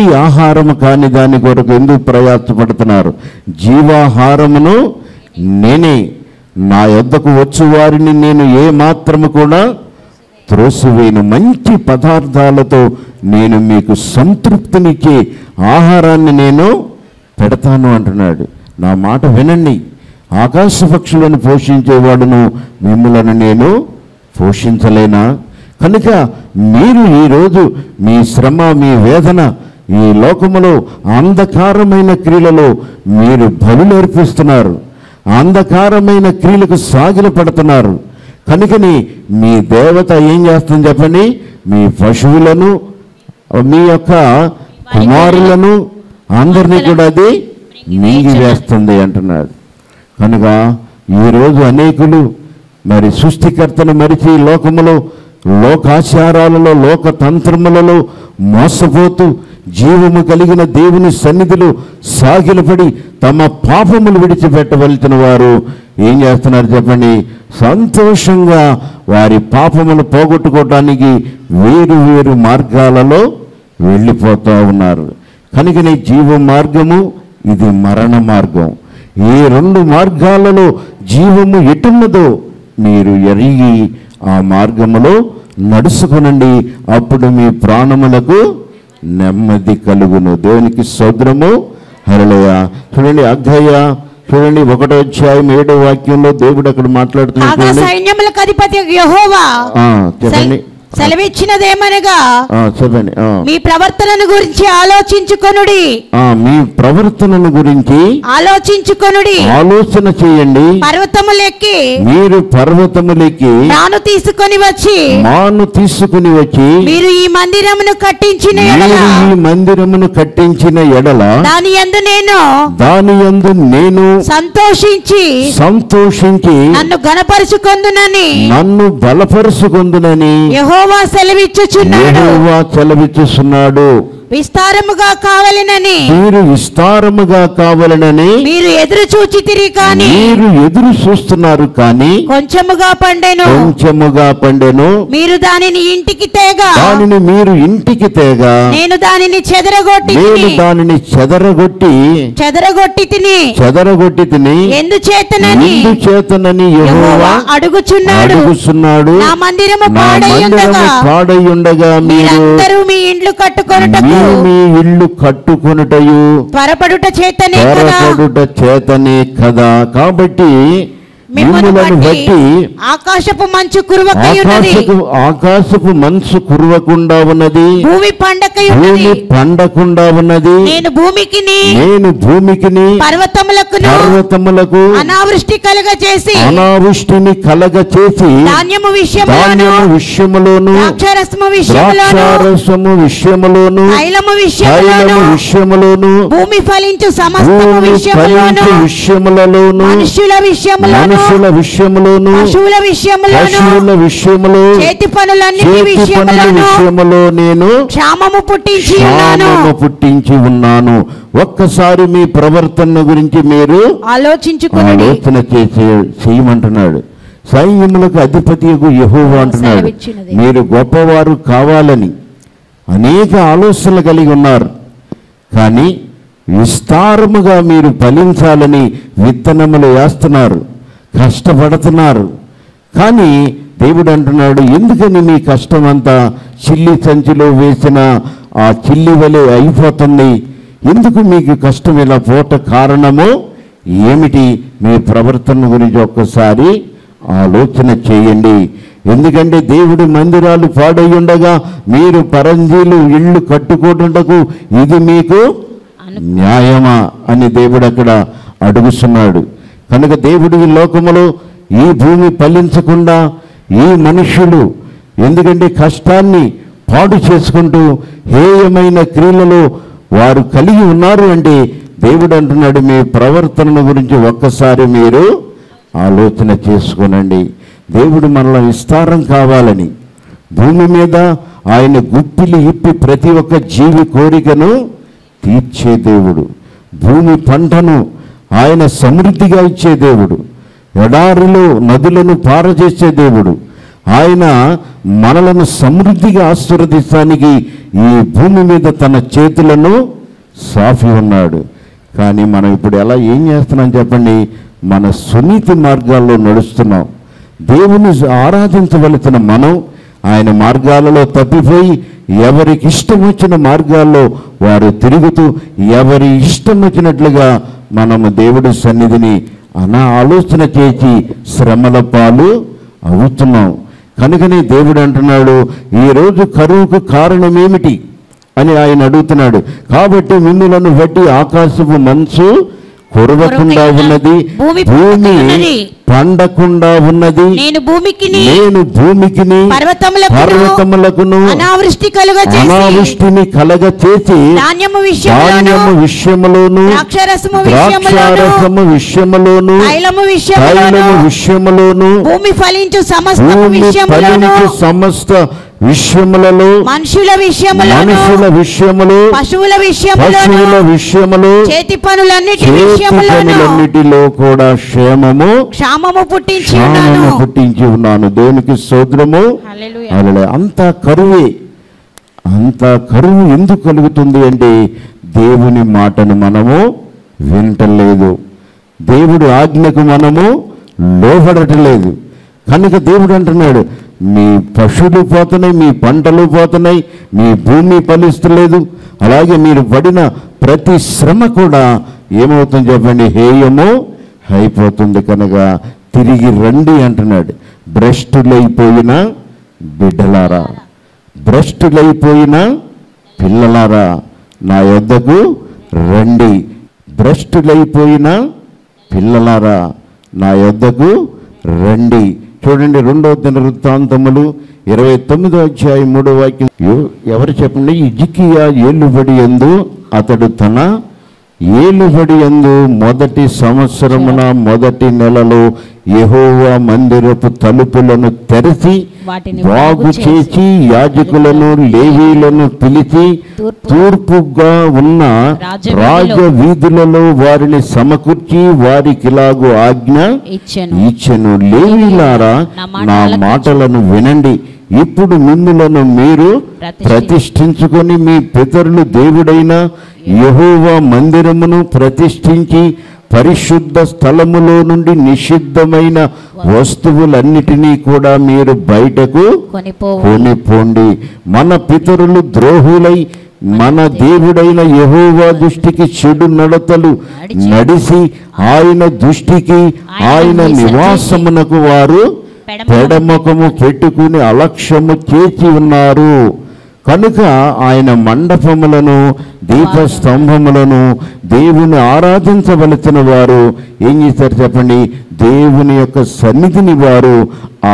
ఆహారము కాని దాని కొరకు ఎందుకు ప్రయాసపడుతున్నారు జీవాహారమును నేనే నా యొద్దకు వచ్చు వారిని నేను ఏ మాత్రము కూడా త్రోసివేయను మంచి పదార్థాలతో నేను మీకు సంతృప్తినిచ్చే ఆహారాన్ని నేను పెడతాను అంటున్నాడు నా మాట వినండి ఆకాశ పక్షులను పోషించేవాడును మిమ్మలను నేను పోషించలేనా కనుక మీరు ఈరోజు మీ శ్రమ మీ వేదన ఈ లోకములో అంధకారమైన క్రియలలో మీరు బలు నేర్పిస్తున్నారు అంధకారమైన క్రియలకు సాగిల పడుతున్నారు కనుకని మీ దేవత ఏం చేస్తుంది చెప్పండి మీ పశువులను మీ యొక్క కుమారులను అందరినీ కూడా అది మింగివేస్తుంది అంటున్నాడు కనుక ఈరోజు అనేకులు మరి సృష్టికర్తను మరిచి ఈ లోకములో లోకాచారాలలో లోక తంత్రములలో మోసపోతూ జీవము కలిగిన దేవుని సన్నిధిలో సాగిలపడి తమ పాపములు విడిచిపెట్టవలసిన వారు ఏం చేస్తున్నారు చెప్పండి సంతోషంగా వారి పాపములు పోగొట్టుకోవడానికి వేరు వేరు మార్గాలలో వెళ్ళిపోతూ ఉన్నారు కనుకనే జీవ మార్గము ఇది మరణ మార్గం ఈ రెండు మార్గాలలో జీవము ఎటున్నదో మీరు ఎరిగి ఆ మార్గములో నడుచుకునండి అప్పుడు మీ ప్రాణములకు నెమ్మది కలుగును దేవునికి సౌద్రము హరళయ చూడండి అగ్గయ్య చూడండి ఒకటో అధ్యాయం ఏడో వాక్యంలో దేవుడు అక్కడ కాగా మాట్లాడుతున్నాడు సైన్యములకు అధిపతి యెహోవా ఆ, చెప్పండి సెల- సెలవిచ్చినదేమనగా ఆ, చెప్పండి ఆ. మీ ప్రవర్తనను గురించి ఆలోచించుకొనుడి ఆ, మీ ప్రవర్తనను గురించి ఆలోచించుకొనుడి ఆలోచన చేయండి పర్వతములెక్కి మీరు పర్వతములకి నాను తీసుకొని వచ్చి మాను తీసుకుని వచ్చి మీరు ఈ మందిరమును కట్టించిన ఎడల మీరు ఈ మందిరమును కట్టించిన ఎడల దాని యందు నేను దాని యందు నేను సంతోషించి సంతోషించి నన్ను గణపరుచుకొందునని నన్ను బలపరుచుకుందునని యెహోవా సెలవిచ్చుచున్నాడు యెహోవా చెలవిచ్చుచున్నాడు విస్తారముగా కావలెనని మీరు విస్తారముగా కావాలనని మీరు ఎదురు చూచితిరి కాని మీరు ఎదురు చూస్తున్నారు కానీ కొంచెముగా పండెను కొంచెముగా పండెను మీరు దానిని ఇంటికి తేగా దానిని మీరు ఇంటికి తేగా నేను దానిని చెదరగొట్టి నేను తిని దానిని చెదరగొట్టి చెదరగొట్టి తిని చెదరగొట్టి తిని ఎందుచేతనని ముందు చేతనని యెహోవా యెహోవా అడుగుచున్నాడు అడుగుచున్నాడు నా మందిరము నా పాడై మందిరము ఉండగా పాడై ఉండగా మీరు మీరందరూ మీ ఇండ్లు కట్టుకొనుటకు మీ మీ ఇల్లు కట్టుకొనుటయు త్వరపడుట చేతనే కదా త్వరపడుట చేతనే కదా కాబట్టి మిమ్మల్ని మిమ్మలను బట్టి బట్టి ఆకాశపు మంచు కురువకై ఉన్నది ఆకాశపు ఆకాశపు మనసు కురవకుండా ఉన్నది భూమి పండకై భూమి ఉన్నది పండకుండా ఉన్నది నేను భూమికిని నేను భూమికిని పర్వతములకును పర్వతములకు అనావృష్టి కలుగ చేసి అనావృష్టిని కలగ చేసి ధాన్యము విషయములోను ధాన్యము విషయములోను ద్రాక్షరసము విషయములోను ద్రాక్షారసము విషయములోను తైలము తైలము విషయములోను విషయములోను భూమి ఫలించు సమస్తము భూమి విషయములోను ఫలించు విషయములలోను మనుషుల విషయములోను మనుషుల విషయములోను పశువుల విషయములోను పశువుల విషయములో చేతి పనులన్నిటి చేతి పనుల విషయములోను విషయములో నేను క్షామము పుట్టించి ఉన్నాను క్షామము పుట్టించి ఉన్నాను ఒక్కసారి మీ ప్రవర్తన గురించి మీరు ఆలోచించుకుని ఆలోచన చేసే చేయమంటున్నాడు సైన్యములకు అధిపతి యహోవా అంటున్నాడు సెలవిచ్చినది. మీరు గొప్పవారు కావాలని అనేక ఆలోచనలు కలిగి ఉన్నారు కానీ విస్తారముగా మీరు ఫలించాలని విత్తనములు వేస్తున్నారు కష్టపడుతున్నారు కానీ దేవుడు అంటున్నాడు ఎందుకని మీ కష్టం అంతా చిల్లి సంచిలో వేసిన ఆ చిల్లి వలె అయిపోతుంది ఎందుకు మీకు కష్టం ఇలా పోట కారణము ఏమిటి మీ ప్రవర్తన గురించి ఒక్కసారి ఆలోచన చేయండి ఎందుకంటే దేవుడి మందిరాలు పాడై ఉండగా మీరు పరంజీలు ఇళ్ళు కట్టుకోవటకు ఇది మీకు న్యాయమా అని దేవుడు అక్కడ అడుగుతున్నాడు కనుక దేవుడు ఈ లోకములో ఈ భూమి ఫలించకుండా ఈ మనుషులు ఎందుకంటే కష్టాన్ని పాడు చేసుకుంటూ హేయమైన క్రియలలో వారు కలిగి ఉన్నారు అంటే దేవుడు అంటున్నాడు మీ ప్రవర్తన గురించి ఒక్కసారి మీరు ఆలోచన చేసుకోనండి దేవుడు మనలో విస్తారం కావాలని భూమి మీద ఆయన గుప్పిలి ఇప్పి ప్రతి ఒక్క జీవి కోరికను తీర్చే దేవుడు భూమి పంటను ఆయన సమృద్ధిగా ఇచ్చే దేవుడు ఎడారిలో నదులను పారజేసే దేవుడు ఆయన మనలను సమృద్ధిగా ఆశీర్వదిస్తానికి ఈ భూమి మీద తన చేతులను సాఫీ ఉన్నాడు కానీ మనం ఇప్పుడు ఎలా ఏం చేస్తున్నాం చెప్పండి మన సునీతి మార్గాల్లో నడుస్తున్నాం దేవుని ఆరాధించవలసిన మనం ఆయన మార్గాలలో తప్పిపోయి ఎవరికి ఇష్టం వచ్చిన మార్గాల్లో వారు తిరుగుతూ ఎవరి ఇష్టం వచ్చినట్లుగా మనము దేవుడి సన్నిధిని అనా ఆలోచన చేసి శ్రమల పాలు అవుతున్నాం కనుకనే దేవుడు అంటున్నాడు ఈరోజు కరువుకు కారణం ఏమిటి అని ఆయన అడుగుతున్నాడు కాబట్టి మిమ్ములను బట్టి ఆకాశపు మంచు కురవకుండా ఉన్నది భూమి భూమి పండకున్నది. పండకుండా ఉన్నది నేను భూమికి నేను భూమికిని పర్వతములకును పర్వతములకును అనావృష్టి కలుగ చేసి అనావృష్టిని కలగ చేసి ధాన్యము విషయంలోను ధాన్యము విషయములోను ద్రాక్షరసము విషయములోను ద్రాక్షారసము విషయములోను తైలము విషయములోను తైలము విషయములోను భూమి ఫలించు సమస్త భూమి విషయములోను ఫలించు సమస్త విషయములలో మనుషుల విషయములోను మనుషుల విషయములు పశువుల విషయములోను పశువుల విషయములు చేతి పనులన్నిటి చేతి విషయములోను పనులన్నిటిలో కూడా క్షేమము క్షామము పుట్టించి ఉన్నాను క్షేమము పుట్టించి ఉన్నాను దేవునికి సోదరము హల్లెలూయా. అలా అంత కరువే అంత కరువు ఎందుకు కలుగుతుంది అంటే దేవుని మాటను మనము వింటలేదు దేవుడి ఆజ్ఞకు మనము లోబడటలేదు కనుక దేవుడు అంటున్నాడు మీ పశువులు పోతున్నాయి మీ పంటలు పోతున్నాయి మీ భూమి ఫలిస్తలేదు అలాగే మీరు పడిన ప్రతి శ్రమ కూడా ఏమవుతుంది చెప్పండి హేయము అయిపోతుంది కనుక తిరిగి రండి అంటున్నాడు భ్రష్టులైపోయిన బిడ్డలారా భ్రష్టులైపోయిన పిల్లలారా నా యొద్దకు రండి భ్రష్టులైపోయిన పిల్లలారా నా యొద్దకు రండి చూడండి రెండవ దిన వృత్తాంతములు ఇరవై తొమ్మిదో అధ్యాయం మూడో వాక్యం ఎవ- ఎవరు చెప్పండి ఇజికియా ఏలుబడి ఎందు అతడు తన ఏలుబడి ఎందు మొదటి సంవత్సరమున మొదటి నెలలో యెహోవా మందిరపు తలుపులను తెరిచి వాటిని బాగు బాగు చేసి యాజకులను లేవీలను పిలిచి తూర్పు- తూర్పుగా ఉన్న రాజవీధిలో రాజ వీధులలో వారిని సమకూర్చి వారికిలాగు ఆజ్ఞ ఇచ్చెను ఇచ్చెను లేవీలారా నా మాట నా ఆలకించు. మాటలను వినండి ఇప్పుడు మిమ్ములను మీరు ప్రతిష్ఠి- ప్రతిష్ఠించుకొని మీ పితరులు దేవుడైన యెహోవా మందిరమును ప్రతిష్ఠించి పరిశుద్ధ స్థలములో నుండి నిషిద్ధమైన వస్తువులన్నిటినీ కూడా మీరు బయటకు కొనిపోవు కొనిపోండి మన పితరులు ద్రోహులై మన దేవుడైన యెహోవా దృష్టికి చెడు నడతలు నడిసి ఆయన దృష్టికి ఆయన నివాసమునకు వారు పెడముఖము పెట్టుకుని అలక్ష్యము చేసి ఉన్నారు కనుక ఆయన మండపములను దీపస్తంభములను దేవుని ఆరాధించవలసిన వారు ఏం చేశారు చెప్పండి దేవుని యొక్క సన్నిధిని వారు ఆ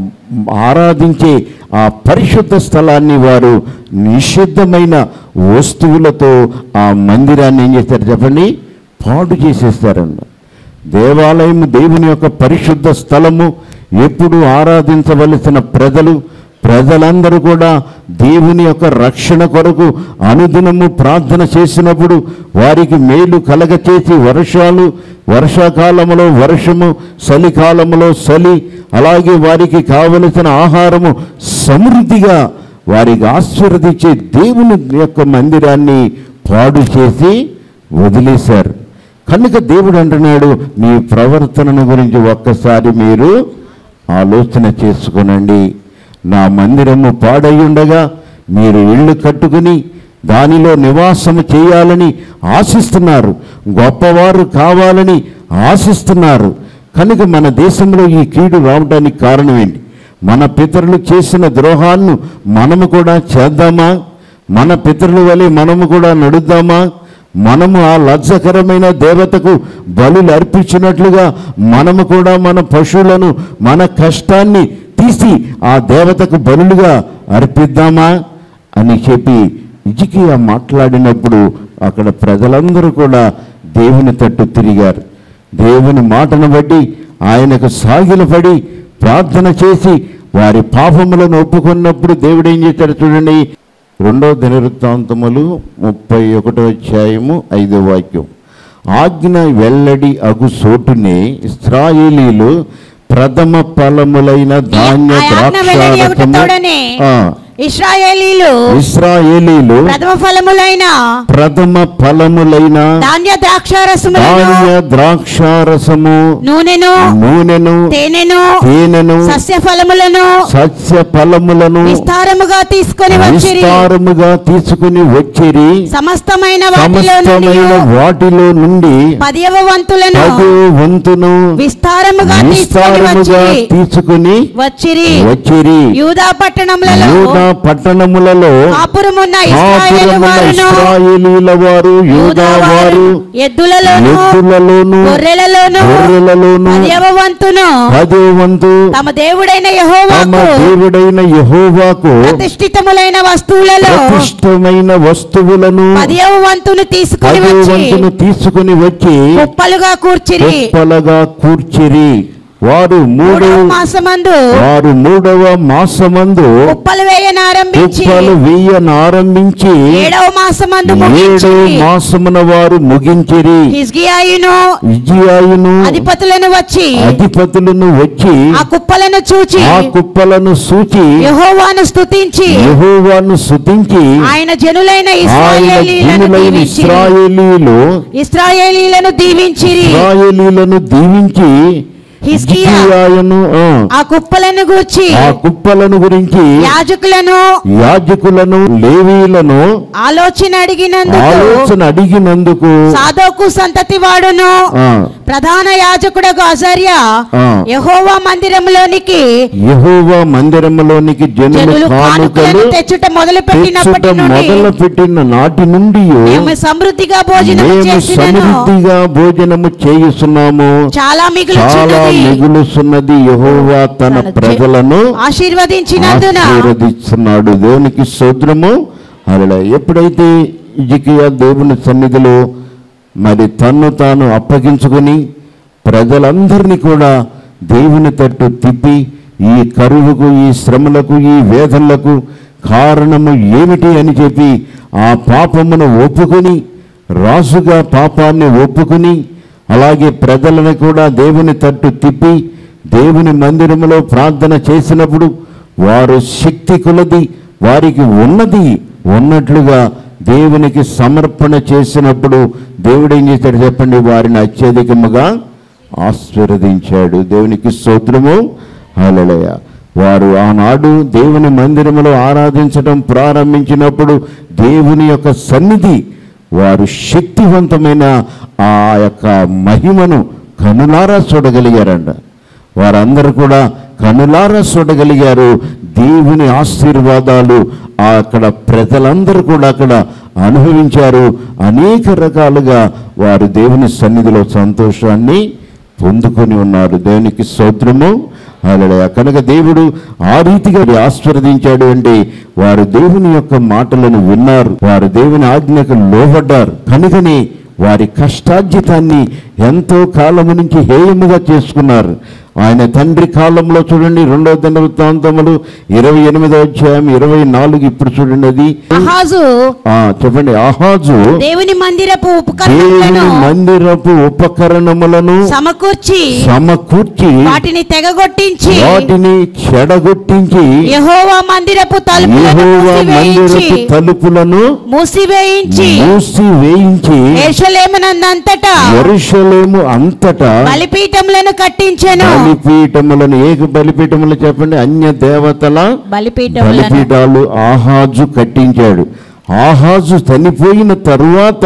ఆరాధించే ఆ పరిశుద్ధ స్థలాన్ని వారు నిషిద్ధమైన వస్తువులతో ఆ మందిరాన్ని ఏం చేస్తారు చెప్పండి పాడు చేసేస్తారండి దేవాలయం దేవుని యొక్క పరిశుద్ధ స్థలము ఎప్పుడు ఆరాధించవలసిన ప్రజలు ప్రజలందరూ కూడా దేవుని యొక్క రక్షణ కొరకు అనుదినము ప్రార్థన చేసినప్పుడు వారికి మేలు కలగచేసి వర్షాలు వర్షాకాలములో వర్షము చలికాలములో చలి అలాగే వారికి కావలసిన ఆహారము సమృద్ధిగా వారికి ఆశీర్వదించే దేవుని యొక్క మందిరాన్ని పాడు చేసి వదిలేశారు కనుక దేవుడు అంటున్నాడు మీ ప్రవర్తనను గురించి ఒక్కసారి మీరు ఆలోచన చేసుకునండి నా మందిరము పాడై ఉండగా మీరు ఇళ్ళు కట్టుకుని దానిలో నివాసము చేయాలని ఆశిస్తున్నారు గొప్పవారు కావాలని ఆశిస్తున్నారు కనుక మన దేశంలో ఈ కీడు రావడానికి కారణం ఏంటి మన పితరులు చేసిన ద్రోహాన్ని మనము కూడా చేద్దామా మన పితరుల వలె మనము కూడా నడుద్దామా మనము ఆ లజ్జకరమైన దేవతకు బలులు అర్పించినట్లుగా మనము కూడా మన పశువులను మన కష్టాన్ని తీసి ఆ దేవతకు బలులుగా అర్పిద్దామా అని చెప్పి ఇజికియా మాట్లాడినప్పుడు అక్కడ ప్రజలందరూ కూడా దేవుని తట్టు తిరిగారు దేవుని మాటను బట్టి ఆయనకు సాగిలపడి ప్రార్థన చేసి వారి పాపములను ఒప్పుకున్నప్పుడు దేవుడు ఏం చేశాడు చూడండి రెండో దినవృత్తాంతములు ముప్పై ఒకటో అధ్యాయము ఐదో వాక్యం ఆజ్ఞ వెల్లడి అగు సోటునే ఇస్రాయేలీలు ప్రథమ ఫలములైన ధాన్య ఆ ఆజ్ఞ వెల్లడి ద్రాక్షారసము ఒకటోడనే ఆ, ఇస్రాయేలీలు ఇస్రాయేలీలు ప్రథమ ఫలములైన ప్రథమ ఫలములైన ధాన్య ద్రాక్షారసములను ధాన్య ద్రాక్షారసము నూనెను నూనెను తేనెను తేనెను సస్య ఫలములను సస్య ఫలములను విస్తారముగా తీసుకొని వచ్చిరి విస్తారముగా తీసుకుని వచ్చిరి సమస్తమైన వాటిలో నుండి సమస్తమైన వాటిలో నుండి పదియవ వంతులను పది వంతును విస్తారముగా తీసుకొని విస్తారముగా వచ్చిరి తీసుకుని వచ్చిరి వచ్చిరి యూదా పట్టణములలో యూదా పట్టణములలో కాపురమున్న ఇశ్రాయేలు కాపురమున్న వారును ఇస్రాయేలీల వారు యూదా వారు ఎద్దులలోను ఎద్దులలోను గొర్రెలలోను గొర్రెలలోను పదియవ వంతును పదే వంతు తమ దేవుడైన తమ యెహోవాకు దేవుడైన యెహోవాకు ప్రతిష్ఠితములైన వస్తువులలో ప్రతిష్టమైన వస్తువులను పదియవ వంతును తీసుకొని పదే వచ్చి వంతును తీసుకుని వచ్చి కుప్పలుగా కూర్చిరి కుప్పలుగా కూర్చిరి వారు మూడవ మూడవ మాసమందు వారు మూడవ మాసమందు కుప్పలు వేయనారంభించి కుప్పలు వేయనారంభించి ఏడవ మాసమందు ఏడవ ముగించి మాసమున వారు ముగించిరి హిజ్గియాయును విజయాయును అధిపతులను వచ్చి అధిపతులను వచ్చి ఆ కుప్పలను చూచి ఆ కుప్పలను సూచి యెహోవాను స్తుతించి యెహోవాను స్తుతించి ఆయన జనులైన ఆయన ఇస్రాయేలీలను జనులైన దీవించిరి ఇస్రాయేలీలు ఇస్రాయేలీలను దీవించిరి ఇస్రాయేలీలను దీవించి హిజ్కియా హిజ్కియాయును, ఆ, ఆ కుప్పలను గూర్చి ఆ కుప్పలను గురించి యాజకులను యాజకులను లేవీలను ఆలోచన అడిగినందుకు ఆలోచన అడిగినందుకు సాదోకు సంతతి వాడును ఆ, ప్రధాన యాజకుడకు అజర్య ఆ. యెహోవా మందిరంలోనికి యెహోవా మందిరములోనికి జనులు జనులు కానుకలు కానుకలను తెచ్చుట మొదలు పెట్టినప్పటి తెచ్చుట నుండి మొదలు పెట్టిన నాటి నుండి మేము సమృద్ధిగా భోజనం మేము చేసినను సమృద్ధిగా భోజనము చేయుచున్నాము చాలా చాలా మిగులుచున్నది మిగులుస్తున్నది యెహోవా తన తన జ- ప్రజలను ఆశీర్వదించినందున ఆశీర్వదిస్తున్నాడు దేవునికి సోద్రము అలా ఎప్పుడైతే ఇజికియా దేవుని సన్నిధిలో మరి తన్ను తాను అప్పగించుకొని ప్రజలందరినీ కూడా దేవుని తట్టు తిప్పి ఈ కరువుకు ఈ శ్రమలకు ఈ వేదనలకు కారణము ఏమిటి అని చెప్పి ఆ పాపమును ఒప్పుకొని రాజుగా పాపాన్ని ఒప్పుకొని అలాగే ప్రజలను కూడా దేవుని తట్టు తిప్పి దేవుని మందిరములో ప్రార్థన చేసినప్పుడు వారు శక్తి కొలది వారికి ఉన్నది ఉన్నట్లుగా దేవునికి సమర్పణ చేసినప్పుడు దేవుడు ఏం చేశాడు చెప్పండి వారిని అత్యధికముగా ఆశీర్వదించాడు దేవునికి స్తోత్రము హల్లెలూయ వారు ఆనాడు దేవుని మందిరములో ఆరాధించడం ప్రారంభించినప్పుడు దేవుని యొక్క సన్నిధి వారు శక్తివంతమైన ఆ యొక్క మహిమను కనులారా చూడగలిగారంట వారందరూ కూడా కనులారా చూడగలిగారు దేవుని ఆశీర్వాదాలు ఆ అక్కడ ప్రజలందరూ కూడా అక్కడ అనుభవించారు అనేక రకాలుగా వారు దేవుని సన్నిధిలో సంతోషాన్ని పొందుకొని ఉన్నారు దేవునికి స్తోత్రము హల్లెలూయా కనుక దేవుడు ఆ రీతిగా ఆశీర్వదించాడు అంటే వారు దేవుని యొక్క మాటలను విన్నారు వారు దేవుని ఆజ్ఞకు లోబడ్డారు కనుకనే వారి కష్టార్జితాన్ని ఎంతో కాలము నుంచి హేయముగా చేసుకున్నారు ఆయన తండ్రి కాలంలో చూడండి రెండవ దిన వృత్తాంతములు ఇరవై ఎనిమిదో అధ్యాయం ఇరవై నాలుగు ఇప్పుడు చూడండి అది అహాజు ఆ, చెప్పండి ఆహాజు దేవుని మందిరపు దేవుని ఉపకరణములను మందిరపు ఉపకరణములను సమకూర్చి సమకూర్చి వాటిని తెగగొట్టించి వాటిని చెడగొట్టించి యెహోవా మందిరపు తలుపులను యెహోవా మూసివేయించి మందిరపు తలుపులను మూసివేయించి మూసి వేయించి ఎరుషలేమునందంతటా ఎరుషలేము అంతటా బలిపీఠములను కట్టించెను బలిపీఠములను ఏక బలిపీఠములు చెప్పండి అన్య దేవతల బలిపీఠములను బలిపీఠాలు ఆహాజు కట్టించాడు ఆహాజు చనిపోయిన తరువాత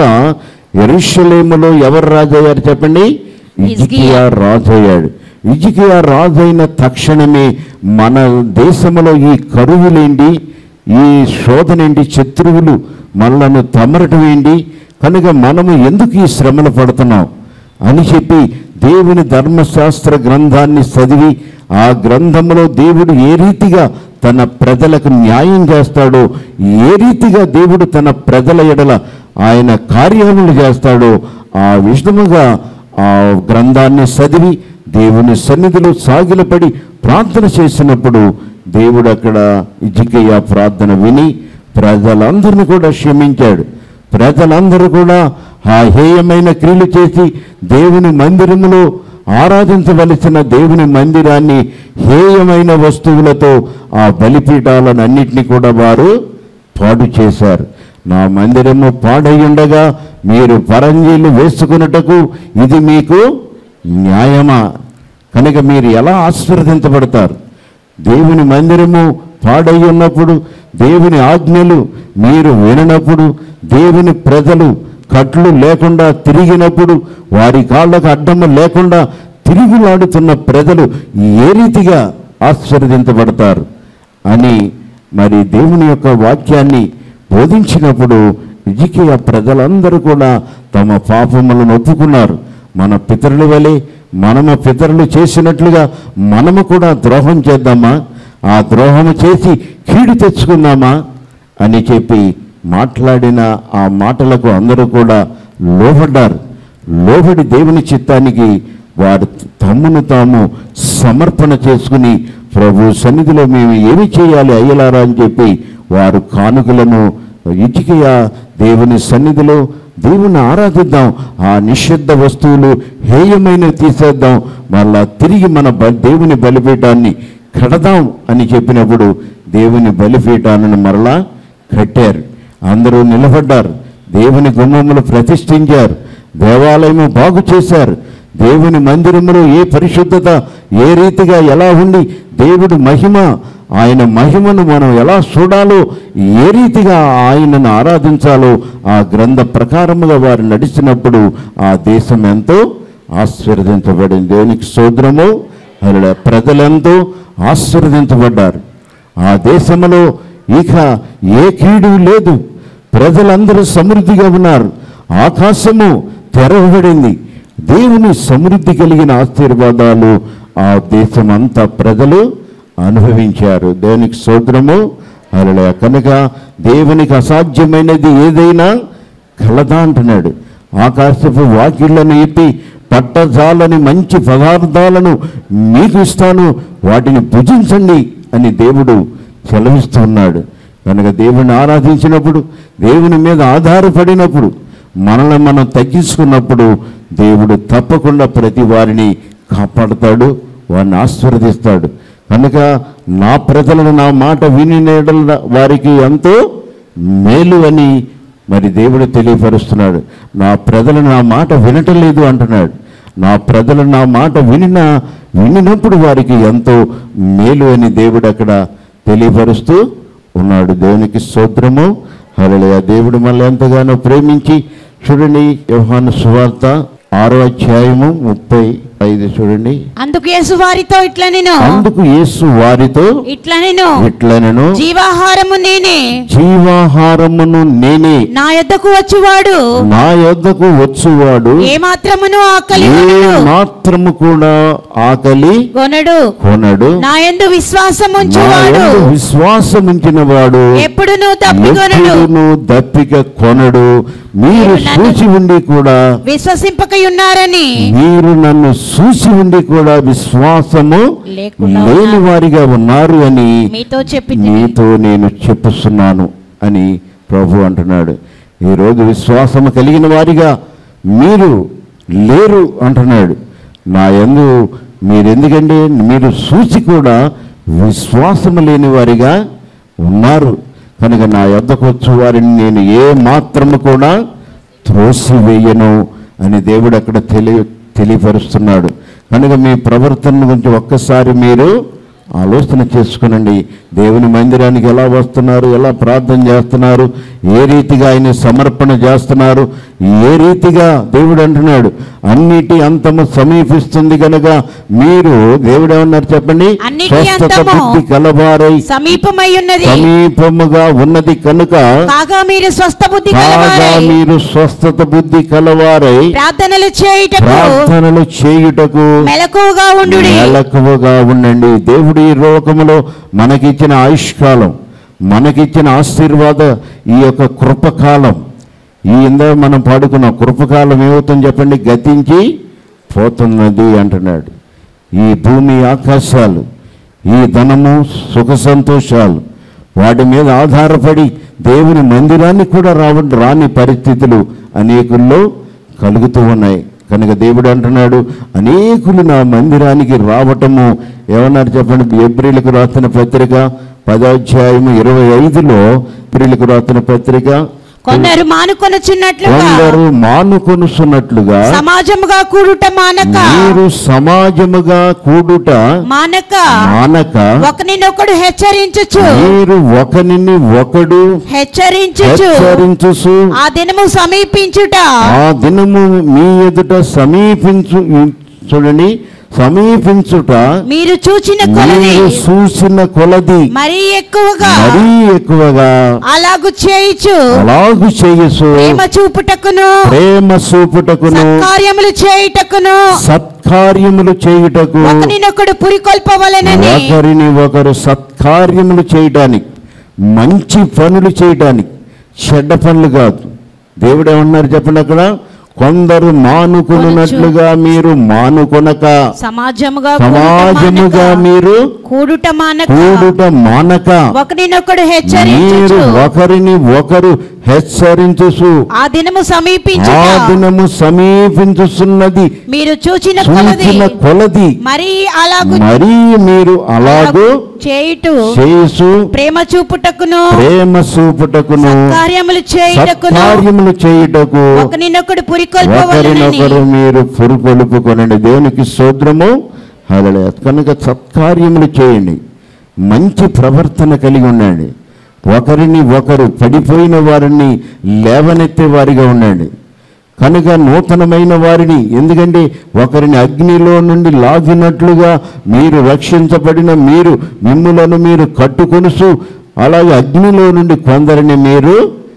ఎరుషలేములో ఎవరు రాజయ్యారు చెప్పండి ఇజికియా రాజయ్యాడు ఇజికియా రాజైన తక్షణమే మన దేశంలో ఈ కరువులేంటి ఈ శోధనేంటి శత్రువులు మనలను తమరటం ఏంటి కనుక మనము ఎందుకు ఈ శ్రమలు పడుతున్నాం అని చెప్పి దేవుని ధర్మశాస్త్ర గ్రంథాన్ని చదివి ఆ గ్రంథంలో దేవుడు ఏ రీతిగా తన ప్రజలకు న్యాయం చేస్తాడో ఏ రీతిగా దేవుడు తన ప్రజల ఎడల ఆయన కార్యములు చేస్తాడో ఆ విషయముగా ఆ గ్రంథాన్ని చదివి దేవుని సన్నిధిలో సాగిలపడి ప్రార్థన చేసినప్పుడు దేవుడు అక్కడ ఇజికయ్య ప్రార్థన విని ప్రజలందరిని కూడా క్షమించాడు ప్రజలందరూ కూడా ఆ హేయమైన క్రియలు చేసి దేవుని మందిరములో ఆరాధించవలసిన దేవుని మందిరాన్ని హేయమైన వస్తువులతో ఆ బలిపీఠాలను అన్నిటినీ కూడా వారు పాడు చేశారు నా మందిరము పాడయ్యుండగా మీరు పరంజీలు వేసుకున్నటకు ఇది మీకు న్యాయమా కనుక మీరు ఎలా ఆశీర్వదించబడతారు దేవుని మందిరము పాడై ఉన్నప్పుడు దేవుని ఆజ్ఞలు మీరు విననప్పుడు దేవుని ప్రజలు కట్లు లేకుండా తిరిగినప్పుడు వారి కాళ్ళకు అడ్డము లేకుండా తిరుగులాడుతున్న ప్రజలు ఏ రీతిగా ఆశీర్వదించబడతారు అని మరి దేవుని యొక్క వాక్యాన్ని బోధించినప్పుడు ఇజికియ ప్రజలందరూ కూడా తమ పాపములను ఒప్పుకున్నారు మన పితరుల వలె మనము పితరులు చేసినట్లుగా మనము కూడా ద్రోహం చేద్దామా ఆ ద్రోహము చేసి కీడు తెచ్చుకుందామా అని చెప్పి మాట్లాడిన ఆ మాటలకు అందరూ కూడా లోబడ్డారు లోబడి దేవుని చిత్తానికి వారు తమ్మును తాము సమర్పణ చేసుకుని ప్రభు సన్నిధిలో మేము ఏమి చేయాలి అయ్యలారా అని చెప్పి వారు కానుకలను ఇటుకయ దేవుని సన్నిధిలో దేవుని ఆరాధిద్దాం ఆ నిషిద్ధ వస్తువులు హేయమైనవి తీసేద్దాం మళ్ళా తిరిగి మన బ దేవుని బలిపీఠాన్ని కడదాం అని చెప్పినప్పుడు దేవుని బలిపీఠాలను మరలా కట్టారు అందరూ నిలబడ్డారు దేవుని గుమ్మములు ప్రతిష్ఠించారు దేవాలయము బాగు చేశారు దేవుని మందిరములో ఏ పరిశుద్ధత ఏ రీతిగా ఎలా ఉండి దేవుడు మహిమ ఆయన మహిమను మనం ఎలా చూడాలో ఏ రీతిగా ఆయనను ఆరాధించాలో ఆ గ్రంథ ప్రకారముగా వారు నడిచినప్పుడు ఆ దేశం ఎంతో ఆశీర్వదించబడింది దేవునికి సోదరము అలా ప్రజలెంతో ఆశీర్వదించబడ్డారు ఆ దేశంలో ఇక ఏ కీడు లేదు ప్రజలందరూ సమృద్ధిగా ఉన్నారు ఆకాశము తెరవబడింది దేవుని సమృద్ధి కలిగిన ఆశీర్వాదాలు ఆ దేశమంతా ప్రజలు అనుభవించారు దేవునికి సోదరము అలా కనుక దేవునికి అసాధ్యమైనది ఏదైనా కలదా అంటున్నాడు ఆకాశపు వాకిళ్లను ఎత్తి పట్టజాలని మంచి పదార్థాలను మీకు ఇస్తాను వాటిని భుజించండి అని దేవుడు సెలవిస్తున్నాడు కనుక దేవుని ఆరాధించినప్పుడు దేవుని మీద ఆధారపడినప్పుడు మనల్ని మనం తగ్గించుకున్నప్పుడు దేవుడు తప్పకుండా ప్రతి వారిని కాపాడుతాడు వారిని ఆశీర్వదిస్తాడు కనుక నా ప్రజలను నా మాట విని నేడల వారికి ఎంతో మేలు అని మరి దేవుడు తెలియపరుస్తున్నాడు నా ప్రజలు నా మాట వినటం లేదు అంటున్నాడు నా ప్రజలు నా మాట వినిన వినినప్పుడు వారికి ఎంతో మేలు అని దేవుడు అక్కడ తెలియపరుస్తూ ఉన్నాడు దేవునికి స్తోత్రము హల్లెలూయా దేవుడు మళ్ళీ ఎంతగానో ప్రేమించి చూడండి యోహాను సువార్త ఆరో అధ్యాయము ముప్పై ఐదు చూడండి అందుకు యేసు వారితో ఇట్లా నేను అందుకు యేసు వారితో ఇట్లా నేను ఇట్లనను జీవాహారము నేనే జీవాహారమును నేనే నా యొద్దకు వచ్చువాడు నా యొద్దకు వచ్చువాడు ఏ మాత్రమును ఆకలి ఏ కొనడు. మాత్రము కూడా ఆకలి కొనడు కొనడు నా యందు విశ్వాసం నా ఉంచువాడు యందు విశ్వాసముంచిన వాడు ఎప్పుడును తప్పికొనడు ఎప్పుడును దప్పిక కొనడు మీరు మీరు నన్ను- చూసి ఉండి కూడా విశ్వసింపకై ఉన్నారని మీరు నన్ను చూసి ఉండి కూడా విశ్వాసము లేకుండా లేని ఉన్నారు. వారిగా ఉన్నారు అని మీతో చెప్పి నీతో నేను చెప్పుస్తున్నాను అని ప్రభు అంటున్నాడు ఈరోజు విశ్వాసము కలిగిన వారిగా మీరు లేరు అంటున్నాడు నా యందు మీరు ఎందుకంటే మీరు చూసి కూడా విశ్వాసము లేని వారిగా ఉన్నారు కనుక నా యొద్దకు వచ్చు వారిని నేను ఏ మాత్రము కూడా త్రోసివేయను అని దేవుడు అక్కడ తెలియ తెలియపరుస్తున్నాడు కనుక మీ ప్రవర్తన గురించి ఒక్కసారి మీరు ఆలోచన చేసుకునండి దేవుని మందిరానికి ఎలా వస్తున్నారు ఎలా ప్రార్థన చేస్తున్నారు ఏ రీతిగా ఆయన సమర్పణ చేస్తున్నారు ఏ రీతిగా దేవుడు అంటున్నాడు అన్నిటి అంతము సమీపిస్తుంది కనుక మీరు దేవుడు ఏమన్నారు చెప్పండి అన్నిటి స్వస్థత అంతము బుద్ధి కలవారై సమీపమై ఉన్నది సమీపముగా ఉన్నది కనుక కాగా మీరు స్వస్థ బుద్ధి కాగా కలవారై మీరు స్వస్థత బుద్ధి కలవారై ప్రార్థనలు చేయుటకు ప్రార్థనలు చేయుటకు మెలకువగా ఉండు మెలకువగా ఉండండి దేవుడు ఈ లోకములో మనకిచ్చిన ఆయుష్కాలం మనకిచ్చిన ఆశీర్వాద ఈ యొక్క కృపకాలం ఈ ఇందా మనం పాడుకున్న కృపకాలం ఏమవుతుంది చెప్పండి గతించి పోతున్నది అంటున్నాడు ఈ భూమి ఆకాశాలు ఈ ధనము సుఖ సంతోషాలు వాటి మీద ఆధారపడి దేవుని మందిరాన్ని కూడా రావ రాని పరిస్థితులు అనేకుల్లో కలుగుతూ ఉన్నాయి కనుక దేవుడు అంటున్నాడు అనేకులు నా మందిరానికి రావటము ఏమన్నారు చెప్పండి ఏప్రిల్కు రాసిన పత్రిక పదాధ్యాయము ఇరవై ఐదులో ఏప్రిల్కు రాసిన పత్రిక కొందరు మానుకొనుచున్నట్లుగా కొందరు మానుకొనుసున్నట్లుగా సమాజముగా కూడుట మానక మీరు సమాజముగా కూడుట మానక మానక ఒకనినొకడు హెచ్చరించుచు మీరు ఒకనిని ఒకడు హెచ్చరించుచు హెచ్చరించుసు ఆ దినము సమీపించుట ఆ దినము మీ ఎదుట సమీపించు చూడండి సమీపించుట మీరు చూచిన కొలది మీరు చూసిన కొలది మరీ ఎక్కువగా మరీ ఎక్కువగా అలాగు చేయుచు అలాగు చేయసు ప్రేమ చూపుటకును ప్రేమ చూపుటకును సత్కార్యములు చేయుటకును సత్కార్యములు చేయుటకు ఒకనినొకడు పురికొల్పవలెనని ఒకరిని ఒకరు సత్కార్యములు చేయటానికి మంచి పనులు చేయటానికి చెడ్డ పనులు కాదు దేవుడు ఏమన్నారు చెప్పండి అక్కడ కొందరు మానుకున్నట్లుగా మీరు మానుకొనక సమాజముగా సమాజముగా కూడుట మానక, మీరు కూడుట మానక కూడుట మానక ఒకనినొకడు మీరు హెచ్చరించుచు ఒకరిని ఒకరు హెచ్చరించుసు ఆ దినము ఆ సమీపించుట దినము సమీపించుతున్నది మీరు చూచిన కొలది చూచిన కొలది మరీ అలాగు మరీ మీరు అలాగూ చేయుట చేసు ప్రేమ చూపుటకును ప్రేమ చూపుటకును కార్యములు చేయుటకును సత్కార్యములు చేయుటకు ఒకనినొకడు పురికొల్పవలెనని ఒకరినొకరు మీరు పురుకొలుపుకొనండి దేవునికి స్తోత్రము హలే కనుక సత్కార్యములు చేయండి మంచి ప్రవర్తన కలిగి ఉండండి ఒకరిని ఒకరు పడిపోయిన వారిని లేవనెత్తే వారిగా ఉండండి కనుక నూతనమైన వారిని ఎందుకంటే ఒకరిని అగ్నిలో నుండి లాగినట్లుగా మీరు రక్షించబడిన మీరు మిమ్ములను మీరు కట్టుకొనుసు అలాగే అగ్నిలో నుండి కొందరిని మీరు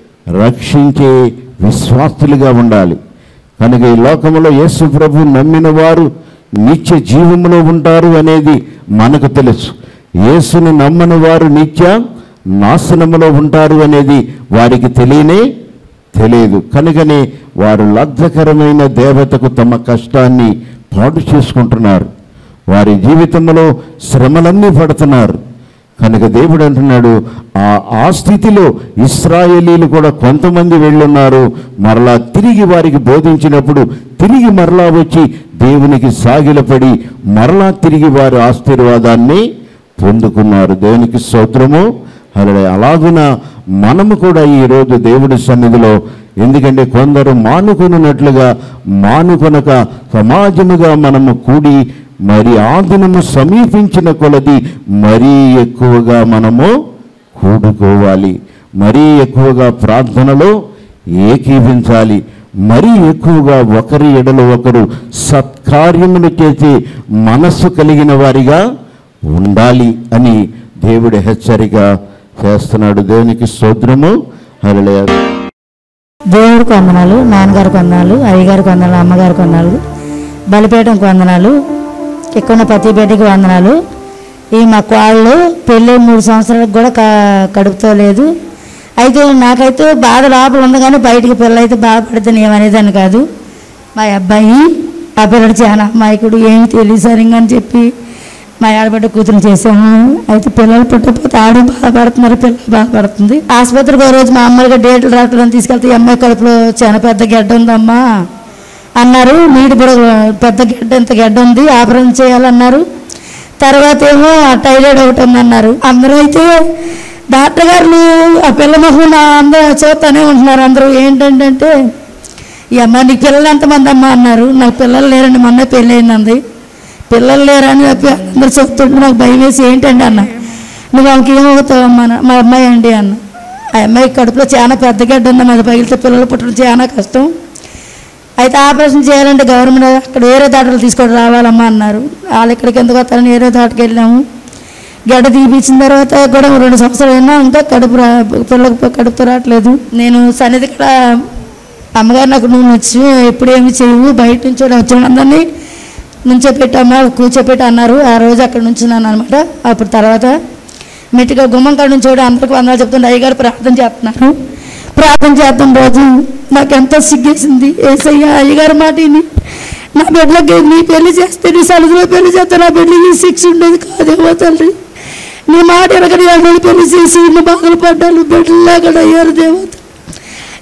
రక్షించే విశ్వాసులుగా ఉండాలి కనుక ఈ లోకంలో యేసు ప్రభు నమ్మిన వారు నిత్య జీవములో ఉంటారు అనేది మనకు తెలుసు యేసుని నమ్మని వారు నిత్య నాశనములో ఉంటారు అనేది వారికి తెలియనే తెలియదు కనుకనే వారు లబ్ధకరమైన దేవతకు తమ కష్టాన్ని పాటు చేసుకుంటున్నారు వారి జీవితంలో శ్రమలన్నీ పడుతున్నారు కనుక దేవుడు అంటున్నాడు ఆ ఆ స్థితిలో ఇస్రాయేలీలు కూడా కొంతమంది వెళ్ళున్నారు మరలా తిరిగి వారికి బోధించినప్పుడు తిరిగి మరలా వచ్చి దేవునికి సాగిలపడి మరలా తిరిగి వారి ఆశీర్వాదాన్ని పొందుకున్నారు దేవునికి స్తోత్రము అలా అలాగున మనము కూడా ఈరోజు దేవుడి సన్నిధిలో ఎందుకంటే కొందరు మానుకొనున్నట్లుగా మానుకొనక సమాజముగా మనము కూడి మరి ఆ దినము సమీపించిన కొలది మరీ ఎక్కువగా మనము కూడుకోవాలి మరీ ఎక్కువగా ప్రార్థనలో ఏకీభించాలి మరీ ఎక్కువగా ఒకరి ఎడల ఒకరు సత్కార్యములు చేసే మనస్సు కలిగిన వారిగా ఉండాలి అని దేవుడి హెచ్చరిక చేస్తున్నాడు దేవునికి స్తోత్రము హల్లెలూయా దేవుడికి వందనాలు నాన్నగారికి వందనాలు అయ్యగారికి వందనాలు అమ్మగారికి వందనాలు బలిపీఠంకి వందనాలు ఇక్కడ ఉన్న ప్రతి బిడ్డకి వందనాలు ఈ మా కోళ్ళు పెళ్ళి మూడు సంవత్సరాలకు కూడా క- కడుపుతో లేదు అయితే నాకైతే బాధ లోపల ఉంది కానీ బయటికి పిల్ల అయితే బాధపడితే ఏమనేదాన్ని కాదు మా అబ్బాయి ఆ పిల్లడు చాలా అమాయకుడు ఏమి తెలియదు సరిగ్గా అని చెప్పి మా ఆడబిడ్డ కూతురు చేసాము అయితే పిల్లలు పుట్టకపోతే ఆడు బాధపడుతున్నారు పిల్లలు బాధపడుతుంది ఆసుపత్రికి ఒక రోజు మా అమ్మగా డేట్లు రావట్లని తీసుకెళ్తే ఈ అమ్మాయి కడుపులో చాలా పెద్ద గడ్డ ఉందమ్మా అన్నారు నీటి బుడ పెద్ద గడ్డ ఇంత గడ్డ ఉంది ఆపరేషన్ చేయాలన్నారు తర్వాత ఏమో టైరాయిడ్ ఒకటి ఉందన్నారు అందరూ అయితే డాక్టర్ గారు ఆ పిల్ల మొహం నా అందరూ చూస్తూనే ఉంటున్నారు అందరూ ఏంటంటే ఈ అమ్మ నీకు పిల్లలు ఎంతమంది అమ్మ అన్నారు నాకు పిల్లలు లేరండి మొన్న పెళ్ళి అయిందంది పిల్లలు లేరని చెప్పి అందరు చెప్తుంటే నాకు భయం వేసి ఏంటండి అన్న నువ్వు ఆమెకి ఏమవుతావు అమ్మ అన్న. మా అమ్మాయి అండి అన్న ఆ అమ్మాయి కడుపులో చాలా పెద్ద గడ్డ ఉంది అది పగిలితే పిల్లలు పుట్టడం చాలా కష్టం అయితే ఆపరేషన్ చేయాలంటే గవర్నమెంట్ అక్కడ వేరే దాటలు తీసుకొని రావాలమ్మా అన్నారు వాళ్ళు ఇక్కడికి ఎందుకు వస్తారని వేరే దాటకి వెళ్ళాము గడ్డ తీపిచ్చిన తర్వాత కూడా రెండు సంవత్సరాలు అయినా ఇంకా కడుపు రా పిల్లలకు కడుపు రావట్లేదు నేను సన్నిధి ఇక్కడ అమ్మగారు నాకు నువ్వు వచ్చి ఎప్పుడు ఏమి చేయవు బయట నుంచి వచ్చిన అందరినీ నుంచోపెట్టమ్మా కూర్చోపెట్టి అన్నారు ఆ రోజు అక్కడ నుంచున్నాను అనమాట అప్పుడు తర్వాత మెట్టిగా గుమ్మం కాడ నుంచి కూడా అందరికి వందలు చెప్తుంటే అయ్యగారు ప్రార్థన చేస్తున్నారు ప్రార్థన చేద్దాం రోజు నాకు ఎంతో సిగ్గేసింది ఏసయ్య అయ్యగారు మాట విని నా బిడ్డలకి నీ పెళ్లి చేస్తే నీ సలుగులో పెళ్లి చేస్తే నా బిడ్డకి శిక్ష ఉండేది కాదేమో తండ్రి నీ మాట ఎరగని వాళ్ళు పెళ్లి చేసి ఇన్ని బాధలు పడ్డాను బిడ్డలాగా అయ్యారు దేవత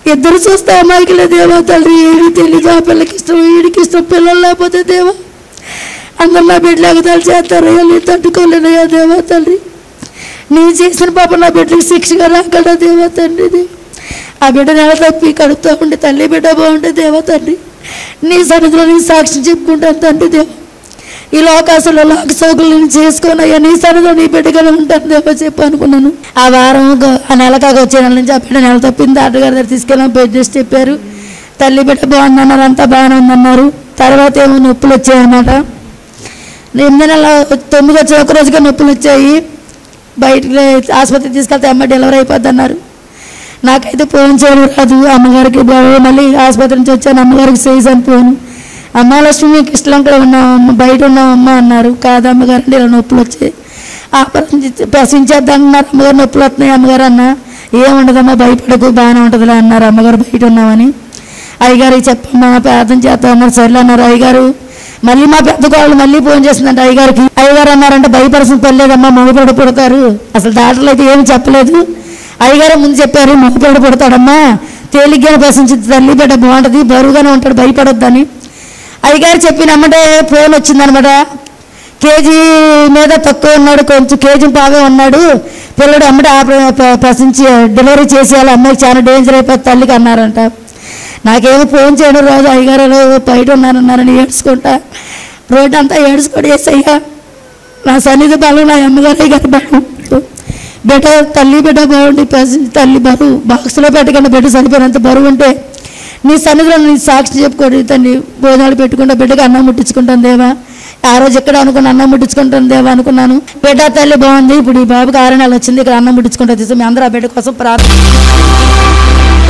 ఇద్దరు చూస్తే అమాయకులే దేవా తండ్రి ఏమీ తెలియదు ఆ పిల్లకి ఇష్టం వీడికి ఇష్టం పిల్లలు లేకపోతే దేవా అందరు నా బిడ్డలకు తల చేస్తారయ్యా నేను తట్టుకోలేనయ్యా దేవా తండ్రి నేను చేసిన పాప నా బిడ్డకి శిక్షగా రాకడా దేవా తండ్రి దేవా ఆ బిడ్డ నెల తప్పి కడుపుతూ ఉండి తల్లి బిడ్డ బాగుంటే దేవా తండ్రి నీ సన్నిధిలో నీ సాక్ష్యం చెప్పుకుంటాను తండ్రి దేవా ఈ లోకాశంలో లోక సౌకులు నేను చేసుకొని అయ్యా నీ సన్నిధిలో నీ బిడ్డగానే ఉంటాను దేవా చెప్పు అనుకున్నాను ఆ వారం గ- ఆ నెల కాక వచ్చే నెల నుంచి ఆ బిడ్డ నెల తప్పింది డాక్టర్ దగ్గర తీసుకెళ్ళాం బెడ్ రెస్ట్ చెప్పారు తల్లి బిడ్డ బాగుందన్నారు అంతా బాగానే ఉందన్నారు తర్వాత ఏమో నొప్పులు వచ్చాయన్నమాట ఎనిమిది నెల తొమ్మిది వచ్చే ఒక రోజుగా నొప్పులు వచ్చాయి బయటికి ఆసుపత్రికి తీసుకెళ్తే అమ్మ డెలివరీ అయిపోద్ది అన్నారు నాకైతే ఫోన్ చేయడం రాదు అమ్మగారికి బాగా మళ్ళీ ఆసుపత్రి నుంచి వచ్చాను అమ్మగారికి చేసాను ఫోన్ అమ్మ లక్ష్మి మీకు ఇష్టం కూడా ఉన్నాం అమ్మ బయట ఉన్నాం అమ్మ అన్నారు కాదు అమ్మగారు అంటే ఇలా నొప్పులు వచ్చాయి ఆపరేషన్ చేసి- ప్రసవించేద్దాం అన్నారు అమ్మగారు నొప్పులు వస్తున్నాయి అమ్మగారు అన్న ఏముండదమ్మా భయపడకు బాగానే ఉంటుందిలే అన్నారు అమ్మగారు బయట ఉన్నామని అయ్యగారికి చెప్పమ్మా ప్రార్థన చేద్దాం అన్నారు సర్లే అన్నారు అయ్యగారు మళ్ళీ మా పెద్ద కోళ్ళు మళ్ళీ ఫోన్ చేసిందంట అయ్యగారికి అయ్యగారు అన్నారంటే భయపడాల్సిన పని లేదమ్మా మగపిల్లడు పుడతారు అసలు డాక్టర్లు అయితే ఏమి చెప్పలేదు అయ్యగారు ముందు చెప్పారు మగపిల్లడు పుడతాడమ్మా తేలిగ్గా ప్రశ్నించింది తల్లి బిడ్డ బాగుంటుంది బరువుగానే ఉంటాడు భయపడొద్దని అయ్యగారు చెప్పినమ్మటే ఫోన్ వచ్చిందనమాట కేజీ మీద తక్కువ ఉన్నాడు కొంచెం కేజీ బాగా ఉన్నాడు పిల్లడు అమ్మట ఆప- ప్ర- ప్రశ్నించి డెలివరీ చేసేయాలి అమ్మాయికి చాలా డేంజర్ అయిపోతుంది తల్లికి అన్నారంట నాకేమో ఫోన్ చేయడం రోజు అయ్యగారు బయట ఉన్నారన్నారని ఏడ్చుకుంటా రోడ్డు అంతా ఏడ్చుకోడు వేసయ్యా నా సన్నిధి బలం నా అమ్మగారు అయ్యగారు బలం బిడ్డ తల్లి బిడ్డ బాగుండి ప్రశ్నించి తల్లి బరువు బాక్స్లో పెట్టకుండా బిడ్డ సరిపోయినంత బరువు ఉంటే నీ సన్నిధిలో నీ సాక్షి చెప్పుకోండి తల్లి భోజనాలు పెట్టుకుంటా బిడ్డకి అన్నం ముట్టించుకుంటాను దేవా ఆ రోజు ఎక్కడ అనుకున్న అన్నం ముట్టించుకుంటాను దేవా అనుకున్నాను బిడ్డ తల్లి బాగుంది ఇప్పుడు ఈ బాబుకి ఆరు నెలలు వచ్చింది ఇక్కడ అన్నం ముట్టించుకుంటా తీసుకు మీ అందరూ ఆ బిడ్డ కోసం ప్రార్థన